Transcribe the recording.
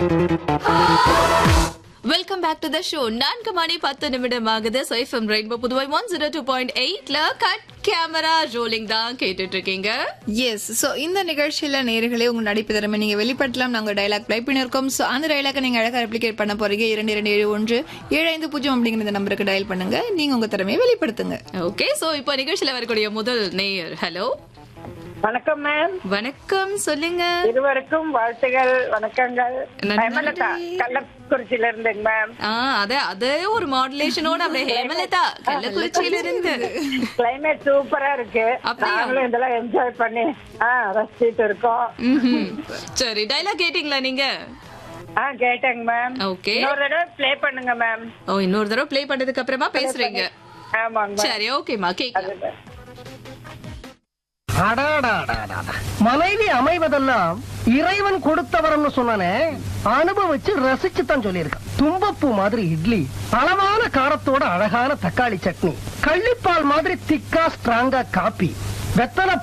Welcome back to the show நான்கு மணி பத்து நிமிடம் ஆகுது FM rainbow Puduvai one zero two point எயிட்ல கட் கேமரா ரோலிங் தான் கேட்டுட்டு இருக்கீங்க எஸ் சோ இந்த நிகழ்ச்சியில நேர்களே உங்க நடிப்பு திறமை நீங்க வெளிப்படுத்தலாம் நாங்க டயலாக் ப்ளை பண்ணிருக்கோம் சோ அந்த டயலாக் நீங்க அழகா ரெப்ளிகேட் பண்ண போறீங்க இரண்டு இரண்டு ஏழு ஒன்று ஏழு ஐந்து பூஜ்ஜியம் அப்படிங்கிற இந்த நம்பருக்கு டயல் பண்ணுங்க நீங்க உங்க திறமையை வெளிப்படுத்துங்க ஓகே சோ இப்போ நிகழ்ச்சியில வரக்கூடிய முதல் நேயர் ஹலோ வணக்கம் மேம் வணக்கம் சொல்லுங்க இருவருக்கும் வாழ்த்துகள் வணக்கங்கள் நன்றி. ஹேமலதா கள்ளக்குறிச்சியில இருந்தேங்க மேம் ஆ அதே அதே ஒரு மாடுலேஷனோட அப்படியே ஹேமலதா கள்ளக்குறிச்சியில இருந்து கிளைமேட் சூப்பரா இருக்கு அப்படியா? நாங்களும் இதெல்லாம் என்ஜாய் பண்ணி ஆ ரசிச்சிட்டு இருக்கோம் ம்ஹும். சரி டைலாக் கேட்டீங்களா நீங்க ஆ கேட்டேங்க மேம் ஓகே இன்னொரு தடவை ப்ளே பண்ணுங்க மேம் ஓ இன்னொரு தடவை ப்ளே பண்ணதுக்கு அப்புறமா பேசுறீங்க ஆமாங்க மேம் சரி ஓகேமா கேக்கலாம் அது அடாடாடாடாடா. மனைவி அமைவதெல்லாம் இறைவன் கொடுத்த வரம்னு சொன்னானே அனுபவிச்சு ரசிச்சு தான் சொல்லியிருக்கான் தும்பப்பூ மாதிரி இட்லி அளவான காரத்தோட அழகான தக்காளி சட்னி கள்ளிப்பால் மாதிரி திக்கா ஸ்ட்ராங்கா காப்பி வெத்தலை